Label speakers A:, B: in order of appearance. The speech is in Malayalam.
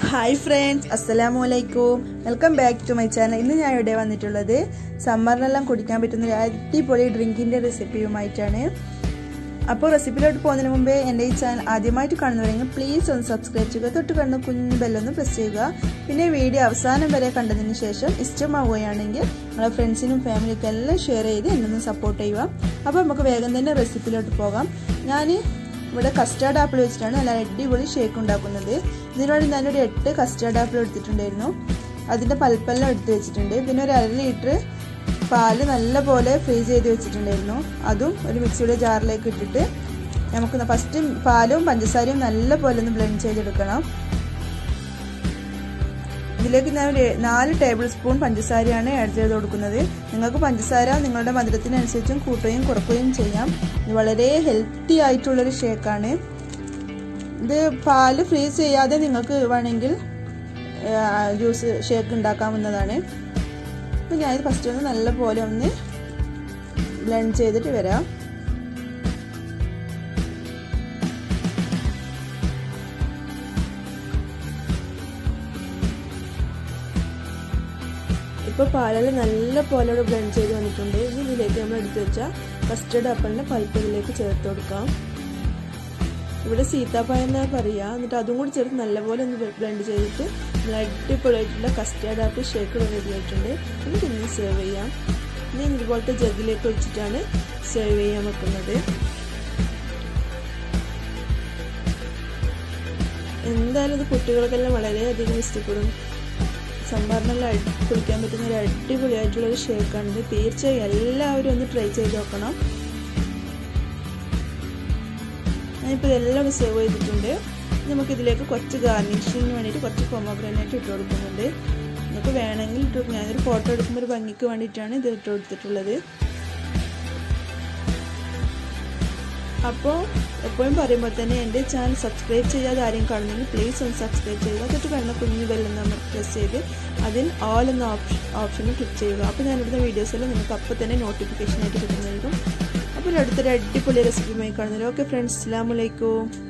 A: ഹായ് ഫ്രണ്ട്സ് അസ്സലാമു അലൈക്കും welcome back to my channel ഇന്ന് ഞാൻ ഇവിടെ വന്നിട്ടുള്ളത് സമ്മറിനെല്ലാം കുടിക്കാൻ പറ്റുന്ന ഒരു അടിപൊളി ഡ്രിങ്കിൻ്റെ റെസിപ്പിയുമായിട്ടാണ് അപ്പോൾ റെസിപ്പിയിലോട്ട് പോകുന്നതിന് മുമ്പേ എൻ്റെ ഈ ചാനൽ ആദ്യമായിട്ട് കാണുന്നവരെങ്കിൽ പ്ലീസ് ഒന്ന് സബ്സ്ക്രൈബ് ചെയ്യുക തൊട്ട് കാണുന്ന കുഞ്ഞു ബെല്ലൊന്ന് പ്രസ് ചെയ്യുക പിന്നെ വീഡിയോ അവസാനം വരെ കണ്ടതിന് ശേഷം ഇഷ്ടമാവുകയാണെങ്കിൽ നിങ്ങളുടെ ഫ്രണ്ട്സിനും ഫാമിലിക്കും എല്ലാം ഷെയർ ചെയ്ത് എന്നെ ഒന്ന് സപ്പോർട്ട് ചെയ്യുക അപ്പോൾ നമുക്ക് വേഗം തന്നെ റെസിപ്പിയിലോട്ട് പോകാം ഞാൻ ഇവിടെ കസ്റ്റാർഡ് ആപ്പിൾ വെച്ചിട്ടാണ് നല്ല അടിപൊളി ഷേക്ക് ഉണ്ടാക്കുന്നത് ഇതിനുവേണ്ടി ഞാനൊരു എട്ട് കസ്റ്റാർഡ് ആപ്പിൾ എടുത്തിട്ടുണ്ടായിരുന്നു അതിൻ്റെ പൽപ്പെല്ലാം എടുത്ത് വെച്ചിട്ടുണ്ട് പിന്നെ ഒരു അര ലിറ്റർ പാല് നല്ല പോലെ ഫ്രീസ് ചെയ്ത് വെച്ചിട്ടുണ്ടായിരുന്നു അതും ഒരു മിക്സിയുടെ ജാറിലേക്ക് ഇട്ടിട്ട് നമുക്ക് ഫസ്റ്റ് പാലും പഞ്ചസാരയും നല്ല പോലെ ഒന്ന് ബ്ലെൻഡ് ചെയ്തെടുക്കണം ഇതിലേക്ക് ഞാൻ ഒരു നാല് ടേബിൾ സ്പൂൺ പഞ്ചസാരയാണ് ആഡ് ചെയ്ത് കൊടുക്കുന്നത് നിങ്ങൾക്ക് പഞ്ചസാര നിങ്ങളുടെ മധുരത്തിനനുസരിച്ചും കൂട്ടുകയും കുറക്കുകയും ചെയ്യാം ഇത് വളരെ ഹെൽത്തി ആയിട്ടുള്ളൊരു ഷേക്കാണ് ഇത് പാല് ഫ്രീസ് ചെയ്യാതെ നിങ്ങൾക്ക് വേണമെങ്കിൽ ജ്യൂസ് ഷേക്ക് ഉണ്ടാക്കാവുന്നതാണ് അപ്പോൾ ഞാനിത് ഫസ്റ്റ് ഒന്ന് നല്ല പോലെ ഒന്ന് ബ്ലെൻഡ് ചെയ്തിട്ട് വരാം ഇപ്പോൾ പാലെല്ലാം നല്ല പോലെ ബ്ലെൻഡ് ചെയ്ത് വന്നിട്ടുണ്ട് ഇനി ഇതിലേക്ക് നമ്മൾ എടുത്തു വെച്ച കസ്റ്റർഡ് ആപ്പിളിൻ്റെ പൾപ്പ് ഇതിലേക്ക് ചേർത്ത് കൊടുക്കാം ഇവിടെ സീതാപ്പായ എന്നാ പറയുക എന്നിട്ട് അതും കൂടി ചേർത്ത് നല്ലപോലെ ഒന്ന് ബ്ലെൻഡ് ചെയ്തിട്ട് നല്ല അടിപൊളിയായിട്ടുള്ള കസ്റ്റേർഡ് ആപ്പിൾ ഷേക്ക് റെഡി ആയിട്ടുണ്ട് നമുക്ക് ഇനി സെർവ് ചെയ്യാം ഇനി ഇതുപോലത്തെ ജഗ്ഗിലേക്ക് ഒഴിച്ചിട്ടാണ് സെർവ് ചെയ്യാൻ വെക്കുന്നത് എന്തായാലും ഇത് കുട്ടികൾക്കെല്ലാം വളരെയധികം ഇഷ്ടപ്പെടും സംഭാറിനെല്ലാം കുടിക്കാൻ പറ്റുന്ന ഒരു അടിപൊളിയായിട്ടുള്ള ഒരു ഷേക്കാണിത് തീർച്ചയായും എല്ലാവരും ഒന്ന് ട്രൈ ചെയ്ത് നോക്കണം ഞാനിപ്പോൾ ഇതെല്ലാം സെർവ് ചെയ്തിട്ടുണ്ട് നമുക്ക് ഇതിലേക്ക് കുറച്ച് ഗാർണിഷിങ്ങിന് വേണ്ടിയിട്ട് കുറച്ച് പൊമോഗ്രാനൈറ്റ് ഇട്ട് കൊടുക്കുന്നുണ്ട് നമുക്ക് വേണമെങ്കിൽ ഇട്ട് ഞാനൊരു ഫോട്ടോ എടുക്കുമ്പോൾ ഒരു ഭംഗിക്ക് വേണ്ടിയിട്ടാണ് ഇത് ഇട്ട് കൊടുത്തിട്ടുള്ളത് അപ്പോൾ എപ്പോഴും പറയുമ്പോൾ തന്നെ എൻ്റെ ചാനൽ സബ്സ്ക്രൈബ് ചെയ്യാതെ ആരെയും കാണുന്നെങ്കിൽ പ്ലീസ് ഒന്ന് സബ്സ്ക്രൈബ് ചെയ്യുക എന്നിട്ട് കാണുന്ന കുഞ്ഞു ബെല്ലും നമ്മൾ പ്രസ് ചെയ്ത് അതിൽ ഓൾ എന്ന ഓപ്ഷൻ ഓപ്ഷനിൽ ക്ലിക്ക് ചെയ്യുക അപ്പോൾ ഞാനിടുന്ന വീഡിയോസെല്ലാം നിങ്ങൾക്ക് അപ്പോൾ തന്നെ നോട്ടിഫിക്കേഷൻ ആയിട്ട് കിട്ടുന്നതായിരിക്കും അപ്പോൾ അടുത്തൊരു അടിപൊളി റെസിപ്പിയുമായി കാണുന്നല്ലോ ഓക്കെ ഫ്രണ്ട്സ് അസ്സാം വലൈക്കും